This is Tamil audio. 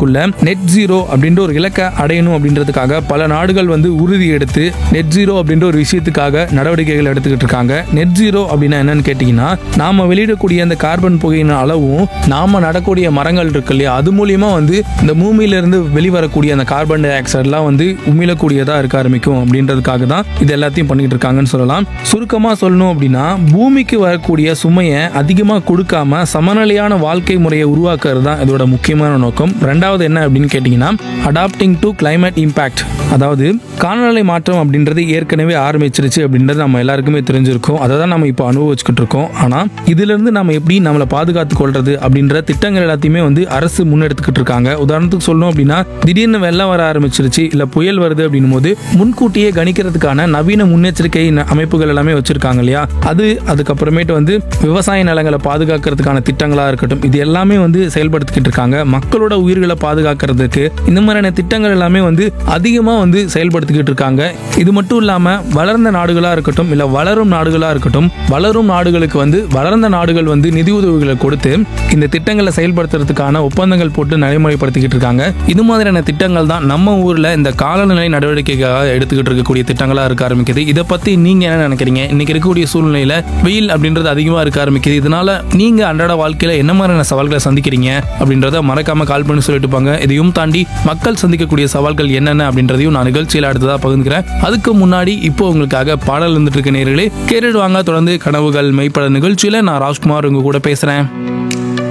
வருஷத்துக்குள்ள நெட் ஜீரோ அப்படின்ற ஒரு இலக்கை அடையணும் அப்படின்றதுக்காக பல நாடுகள் வந்து உறுதி எடுத்து நெட் ஜீரோ அப்படின்ற ஒரு விஷயத்துக்காக நடவடிக்கைகள் எடுத்துக்கிட்டு இருக்காங்க நெட் ஜீரோ அப்படின்னா என்னன்னு கேட்டிங்கன்னா நாம வெளியிடக்கூடிய அந்த கார்பன் புகையின் அளவும் நாம நடக்கூடிய மரங்கள் இருக்கு இல்லையா அது மூலியமா வந்து இந்த பூமியில இருந்து வெளிவரக்கூடிய அந்த கார்பன் டை ஆக்சைட்லாம் வந்து உமிழக்கூடியதா இருக்க ஆரம்பிக்கும் அப்படின்றதுக்காக தான் இது எல்லாத்தையும் பண்ணிட்டு இருக்காங்கன்னு சொல்லலாம் சுருக்கமா சொல்லணும் அப்படின்னா பூமிக்கு வரக்கூடிய சுமையை அதிகமா கொடுக்காம சமநிலையான வாழ்க்கை முறையை உருவாக்குறது தான் இதோட முக்கியமான நோக்கம் ரெண்டாவது என்ன அப்படின்னு கேட்டிங்கன்னா அடாப்டிங் டு climate இம்பாக்ட் அதாவது காலநிலை மாற்றம் அப்படின்றது ஏற்கனவே ஆரம்பிச்சிருச்சு அப்படின்றது நம்ம எல்லாருக்குமே தெரிஞ்சிருக்கும் அதை தான் நம்ம இப்போ அனுபவிச்சுக்கிட்டு இருக்கோம் ஆனால் இதிலிருந்து நம்ம எப்படி நம்மளை பாதுகாத்து கொள்றது அப்படின்ற திட்டங்கள் எல்லாத்தையுமே வந்து அரசு முன்னெடுத்துக்கிட்டு இருக்காங்க உதாரணத்துக்கு சொல்லணும் அப்படின்னா திடீர்னு வெள்ளம் வர ஆரம்பிச்சிருச்சு இல்லை புயல் வருது அப்படின்னும் போது முன்கூட்டியே கணிக்கிறதுக்கான நவீன முன்னெச்சரிக்கை ந- அமைப்புகள் எல்லாமே வச்சிருக்காங்க இல்லையா அது அதுக்கப்புறமேட்டு வந்து விவசாய நிலங்களை பாதுகாக்கிறதுக்கான திட்டங்களா இருக்கட்டும் இது எல்லாமே வந்து செயல்படுத்திக்கிட்டு இருக்காங்க மக்களோட உயிர்களை பாதுகாக்கிறதுக்கு இந்த மாதிரியான திட்டங்கள் எல்லாமே வந்து அதிகமாக வந்து செயல்படுத்திக்கிட்டு இருக்காங்க இது மட்டும் இல்லாம வளர்ந்த நாடுகளா இருக்கட்டும் இல்ல வளரும் நாடுகளா இருக்கட்டும் வளரும் நாடுகளுக்கு வந்து வளர்ந்த நாடுகள் வந்து நிதி உதவிகளை கொடுத்து இந்த திட்டங்களை செயல்படுத்துறதுக்கான ஒப்பந்தங்கள் போட்டு நடைமுறைப்படுத்திக்கிட்டு இருக்காங்க இது மாதிரியான திட்டங்கள் தான் நம்ம ஊர்ல இந்த காலநிலை நடவடிக்கைக்காக எடுத்துக்கிட்டு இருக்கக்கூடிய திட்டங்களா இருக்க ஆரம்பிக்குது இதை பத்தி நீங்க என்ன நினைக்கிறீங்க இன்னைக்கு இருக்கக்கூடிய சூழ்நிலையில வெயில் அப்படின்றது அதிகமா இருக்க ஆரம்பிக்குது இதனால நீங்க அன்றாட வாழ்க்கையில என்ன மாதிரியான சவால்களை சந்திக்கிறீங்க அப்படின்றத மறக்காம கால் பண்ணி சொல்லிட்டு போங்க இதையும் தாண்டி மக்கள் சந்திக்கக்கூடிய சவால்கள் என்னென்ன அப்படின்றதையும் நான் நிகழ்ச்சியில் அடுத்ததா பகிர்ந்துக்கிறேன் அதுக்கு முன்னாடி இப்போ உங்களுக்காக பாடல் இருந்துட்டு இருக்க நேர்களே கேட்டுட்டு வாங்க தொடர்ந்து கனவுகள் மெய்ப்பட நிகழ்ச்சியில நான் ராஜ்குமார் உங்க கூட பேசுறேன்